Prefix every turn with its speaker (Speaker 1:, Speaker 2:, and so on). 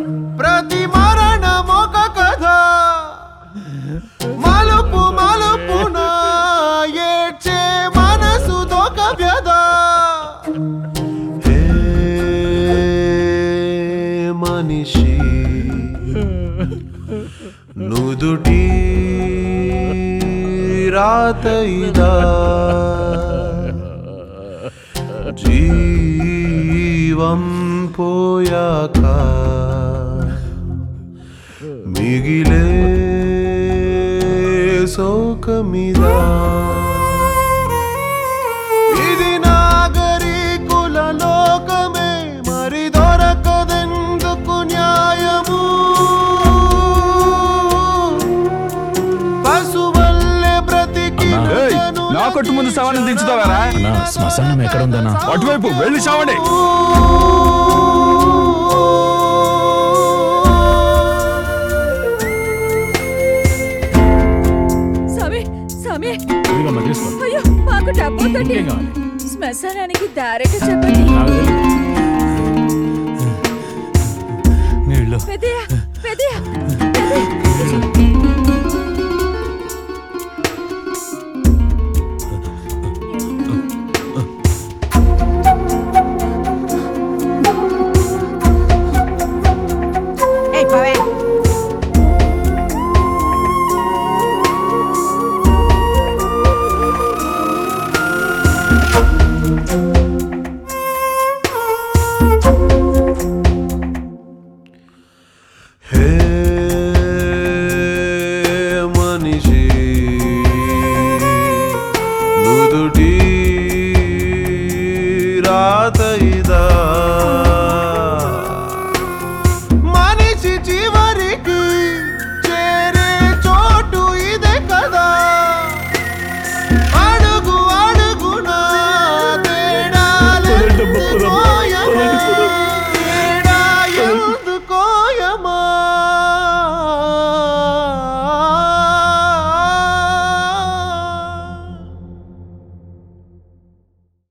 Speaker 1: ప్రతి మరణమొక కథ మలుపు మలుపున ఏడ్చే మనసు దొక వ్యధ హే మనిషి నుదుటి రాత ఇదా జీవం పోయాక మిగిలే శోకమిదా ఇది నాగరికుల లోకమే మరి దొరకదెందుకు న్యాయము పశువల్లే బ్రతికి
Speaker 2: ఏయ్, నా కొట్టు ముందు శవాన్ని దించుతావారా
Speaker 3: అన్నా శ్మశానం ఎక్కడ ఉందన్నా
Speaker 2: అటువైపు వెళ్ళి చావండి
Speaker 4: స్వామి స్వామి
Speaker 3: ఇదిగోమ్మా, తీసుకో
Speaker 4: అయ్యో మాకు డబ్బు వద్దండి
Speaker 3: ఇంకేం కావాలి?
Speaker 4: శ్మశానానికి దారేట చెప్పండి
Speaker 3: నాకు తెలియదు. నీళ్ళు
Speaker 4: పెద్దయ్య పెద్దయ్య పెద్దయ్య,